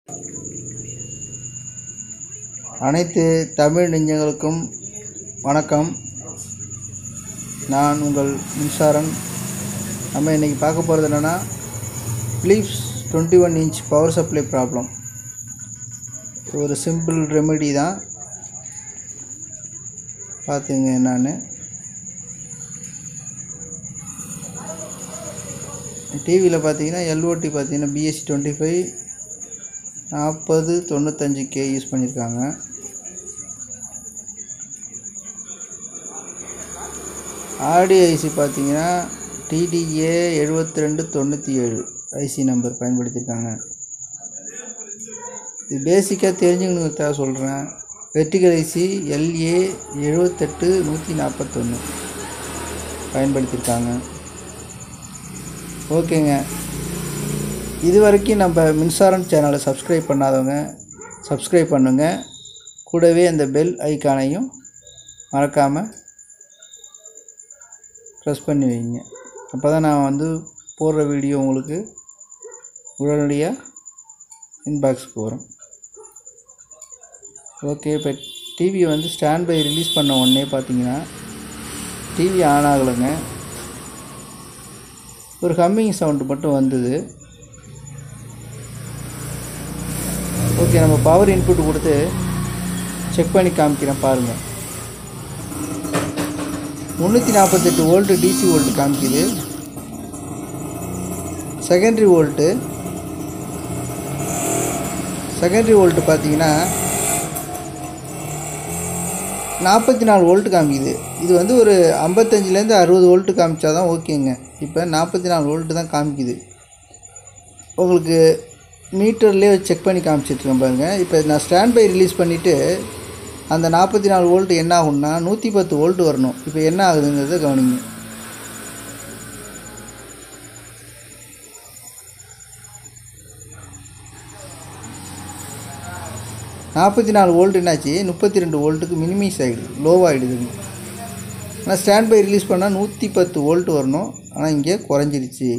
அனைத்து தமிழ் நெஞ்சங்களுக்கும் வணக்கம் நான் உங்கள் மின்சாரன் நம்ம இன்றைக்கி பார்க்க போகிறது என்னென்னா Philips twenty one inch power supply problem ஒரு சிம்பிள் ரெமெடி தான் பார்த்துங்க என்னான்னு டிவியில் பார்த்தீங்கன்னா எல்ஓடி பார்த்தீங்கன்னா பிஎஸ்சி டுவெண்ட்டி ஃபைவ் நாற்பது தொண்ணூத்தஞ்சு கே யூஸ் பண்ணியிருக்காங்க ஆடி ஐசி பார்த்தீங்கன்னா டிடிஏ எழுபத்தி ரெண்டு தொண்ணூற்றி ஏழு ஐசி நம்பர் பயன்படுத்தியிருக்காங்க இது பேசிக்காக தெரிஞ்சுக்கணுங்கிறதுக்காக சொல்கிறேன் வெர்டிகல் ஐசி எல்ஏ எழுபத்தெட்டு நூற்றி நாற்பத்தொன்று பயன்படுத்தியிருக்காங்க ஓகேங்க இது வரைக்கும் நம்ம மின்சாரம் சேனலை சப்ஸ்கிரைப் பண்ணாதவங்க சப்ஸ்கிரைப் பண்ணுங்க கூடவே அந்த பெல் ஐக்கானையும் மறக்காமல் ப்ரெஸ் பண்ணி வைங்க அப்போ தான் நான் வந்து போடுற வீடியோ உங்களுக்கு உடனடியாக இன்பாக்ஸுக்கு வரும் ஓகே இப்போ டிவி வந்து ஸ்டாண்ட் பை ரிலீஸ் பண்ண உடனே பார்த்தீங்கன்னா டிவி ஆன் ஆகலைங்க ஒரு ஹம்மிங் சவுண்டு மட்டும் வந்தது ஓகே நம்ம பவர் இன்புட் கொடுத்து செக் பண்ணி காமிக்கிறேன் பாருங்கள் முந்நூற்றி நாற்பத்தெட்டு வோல்ட்டு டிசி வோல்ட்டு காமிக்குது செகண்டரி வோல்ட்டு செகண்டரி வோல்ட்டு பார்த்தீங்கன்னா நாற்பத்தி நாலு வோல்ட்டு காமிக்குது இது வந்து ஒரு ஐம்பத்தஞ்சிலேருந்து அறுபது வோல்ட்டு காமிச்சா தான் ஓகேங்க இப்போ நாற்பத்தி நாலு வோல்ட்டு தான் காமிக்குது உங்களுக்கு மீட்டர்லேயே செக் பண்ணி காமிச்சிட்ருக்கேன் பாருங்கள் இப்போ நான் ஸ்டாண்ட் பை ரிலீஸ் பண்ணிவிட்டு அந்த நாற்பத்தி நாலு வோல்ட் என்ன ஆகும்னா நூற்றி பத்து வோல்ட் வரணும் இப்போ என்ன ஆகுதுங்கிறத கவனிங்க நாற்பத்தி நாலு வோல்ட் என்னாச்சு முப்பத்தி ரெண்டு வோல்ட்டுக்கு மினிமைஸ் ஆகிடுது லோவாகிடுதுங்க ஆனால் ஸ்டாண்ட் பை ரிலீஸ் பண்ணால் நூற்றி பத்து வோல்ட் வரணும் ஆனால் இங்கே குறைஞ்சிருச்சு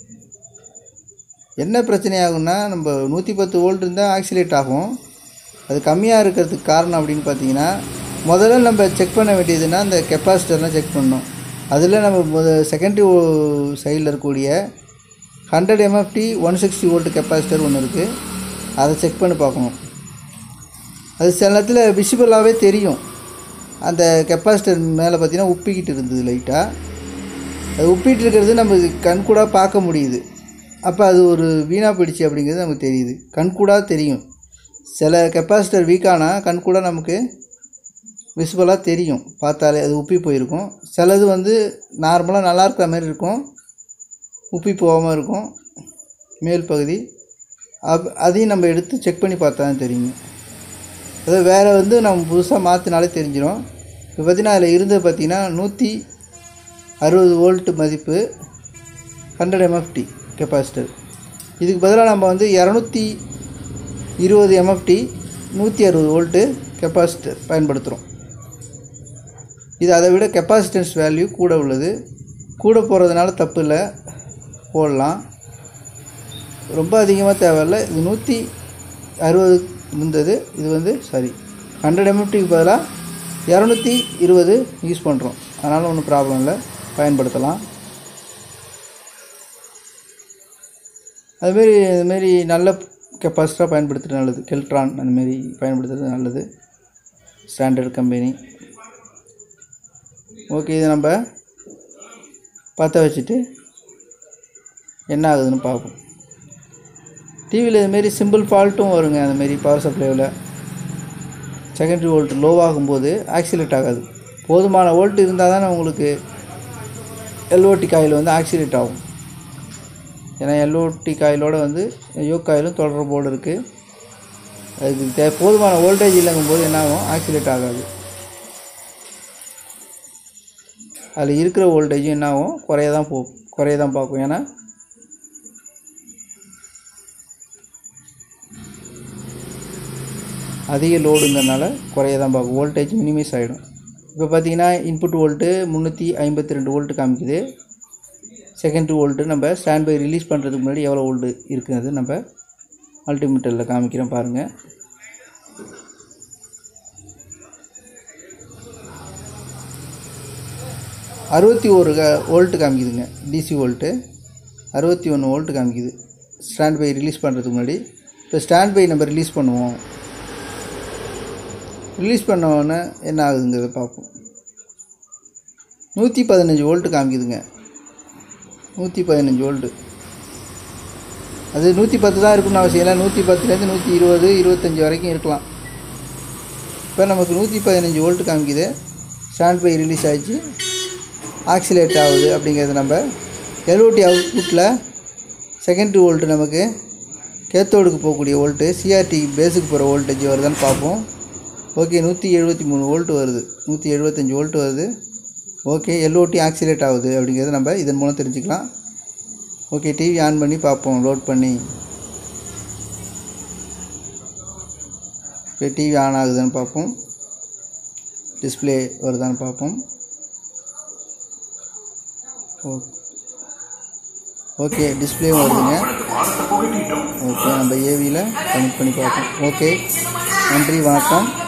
என்ன பிரச்சனை ஆகும்னா நம்ம நூற்றி பத்து வோல்ட் இருந்தால் ஆக்சிலேட் ஆகும் அது கம்மியாக இருக்கிறதுக்கு காரணம் அப்படின்னு பார்த்தீங்கன்னா முதல்ல நம்ம செக் பண்ண வேண்டியதுன்னா அந்த கெப்பாசிட்டர்லாம் செக் பண்ணணும் அதில் நம்ம முத செகண்டரி சைடில் இருக்கக்கூடிய hundred MFD one sixty volt capacitor ஒன்று இருக்குது அதை செக் பண்ணி பார்க்கணும் அது சில நேரத்தில் விசிபிளாகவே தெரியும் அந்த கெப்பாசிட்டர் மேலே பார்த்தீங்கன்னா உப்பிக்கிட்டு இருந்தது லைட்டாக அது உப்பிட்டு இருக்கிறது நம்ம கண்கூடாக பார்க்க முடியுது அப்போ அது ஒரு வீணாக போயிடுச்சு அப்படிங்கிறது நமக்கு தெரியுது கண்கூடாக தெரியும் சில கெப்பாசிட்டர் வீக்கானால் கண்கூட நமக்கு விசிபிளாக தெரியும் பார்த்தாலே அது உப்பி போயிருக்கும் சிலது வந்து நார்மலாக நல்லா இருக்கிற மாதிரி இருக்கும் உப்பி போகாமல் இருக்கும் மேல் பகுதி அப் அதையும் நம்ம எடுத்து செக் பண்ணி பார்த்தா தான் தெரியுங்க அது வேறு வந்து நம்ம புதுசாக மாற்றினாலே தெரிஞ்சிடும் இப்போ பார்த்தீங்கன்னா அதில் இருந்தது பார்த்திங்கன்னா நூற்றி அறுபது வோல்ட்டு மதிப்பு ஹண்ட்ரட் எம்எஃப்டி கெப்பாசிட்டர் இதுக்கு பதிலாக நம்ம வந்து இரநூத்தி இருபது எம்எஃப்டி நூற்றி அறுபது வோல்ட்டு கெப்பாசிட்டர் பயன்படுத்துகிறோம் இது அதை விட கெப்பாசிட்டன்ஸ் வேல்யூ கூட உள்ளது கூட போகிறதுனால தப்பு இல்லை போடலாம் ரொம்ப அதிகமாக தேவையில்ல இது நூற்றி அறுபது இருந்தது இது வந்து சாரி ஹண்ட்ரட் எம்எஃப்டிக்கு பதிலாக இரநூத்தி இருபது யூஸ் பண்ணுறோம் அதனால் ஒன்றும் ப்ராப்ளம் இல்லை பயன்படுத்தலாம் அதுமாரி இதுமாரி நல்ல கெப்பாசிட்டராக பயன்படுத்துகிறது நல்லது கெல்ட்ரான் அந்தமாரி பயன்படுத்துறது நல்லது ஸ்டாண்டர்ட் கம்பெனி ஓகே இதை நம்ம பற்ற வச்சுட்டு என்ன ஆகுதுன்னு பார்ப்போம் டிவியில் இதுமாரி சிம்பிள் ஃபால்ட்டும் வருங்க அந்தமாரி பவர் சப்ளைவில் செகண்டரி வோல்ட் லோவாகும்போது ஆக்சிலேட் ஆகாது போதுமான வோல்ட் இருந்தால் தானே உங்களுக்கு எல்ஓடி காயில் வந்து ஆக்சிலேட் ஆகும் ஏன்னா எல்ஓடி காயிலோட வந்து யோ காயிலும் தொடர்போடு இருக்குது அதுக்கு தே போதுமான வோல்டேஜ் இல்லைங்கும்போது என்ன ஆகும் ஆக்சிலேட் ஆகாது அதில் இருக்கிற வோல்டேஜும் என்ன ஆகும் குறைய தான் போ குறைய தான் பார்க்கும் ஏன்னா அதிக லோடுங்கிறனால குறைய தான் பார்க்கும் வோல்டேஜ் மினிமைஸ் ஆகிடும் இப்போ பார்த்தீங்கன்னா இன்புட் வோல்ட்டு முந்நூற்றி ஐம்பத்தி ரெண்டு வோல்ட்டு காமிக்குது செகண்டரி வோல்ட்டு நம்ம ஸ்டாண்ட் பை ரிலீஸ் பண்ணுறதுக்கு முன்னாடி எவ்வளோ வோல்ட்டு இருக்குங்கிறது நம்ம அல்டிமீட்டரில் காமிக்கிறேன் பாருங்கள் அறுபத்தி ஒரு வோல்ட்டு காமிக்குதுங்க டிசி வோல்ட்டு அறுபத்தி ஒன்று வோல்ட்டு காமிக்குது ஸ்டாண்ட் பை ரிலீஸ் பண்ணுறதுக்கு முன்னாடி இப்போ ஸ்டாண்ட் பை நம்ம ரிலீஸ் பண்ணுவோம் ரிலீஸ் பண்ண உடனே என்ன ஆகுதுங்கிறத பார்ப்போம் நூற்றி பதினஞ்சு வோல்ட்டு காமிக்குதுங்க நூற்றி பதினஞ்சு வோல்ட்டு அது நூற்றி பத்து தான் இருக்குன்னு அவசியம் இல்லை நூற்றி பத்துலேருந்து நூற்றி இருபது இருபத்தஞ்சி வரைக்கும் இருக்கலாம் இப்போ நமக்கு நூற்றி பதினஞ்சு வோல்ட்டு காமிக்குது ஸ்டாண்ட் பை ரிலீஸ் ஆகிடுச்சு ஆக்சிலேட் ஆகுது அப்படிங்கிறது நம்ம எல்ஓடி அவுட்புட்டில் செகண்டரி வோல்ட்டு நமக்கு கேத்தோடுக்கு போகக்கூடிய வோல்ட்டு சிஆர்டி பேஸுக்கு போகிற வோல்டேஜ் வருதான்னு பார்ப்போம் ஓகே நூற்றி எழுபத்தி மூணு வோல்ட்டு வருது நூற்றி எழுபத்தஞ்சி வோல்ட்டு வருது ஓகே எல்ஓடி ஆக்சிலேட் ஆகுது அப்படிங்கிறத நம்ம இதன் மூலம் தெரிஞ்சுக்கலாம் ஓகே டிவி ஆன் பண்ணி பார்ப்போம் லோட் பண்ணி இப்போ டிவி ஆன் ஆகுதுன்னு பார்ப்போம் டிஸ்பிளே வருதான்னு பார்ப்போம் ஓ ஓகே டிஸ்பிளேவும் வருதுங்க ஓகே நம்ம ஏவியில் கனெக்ட் பண்ணி பார்ப்போம் ஓகே நன்றி வணக்கம்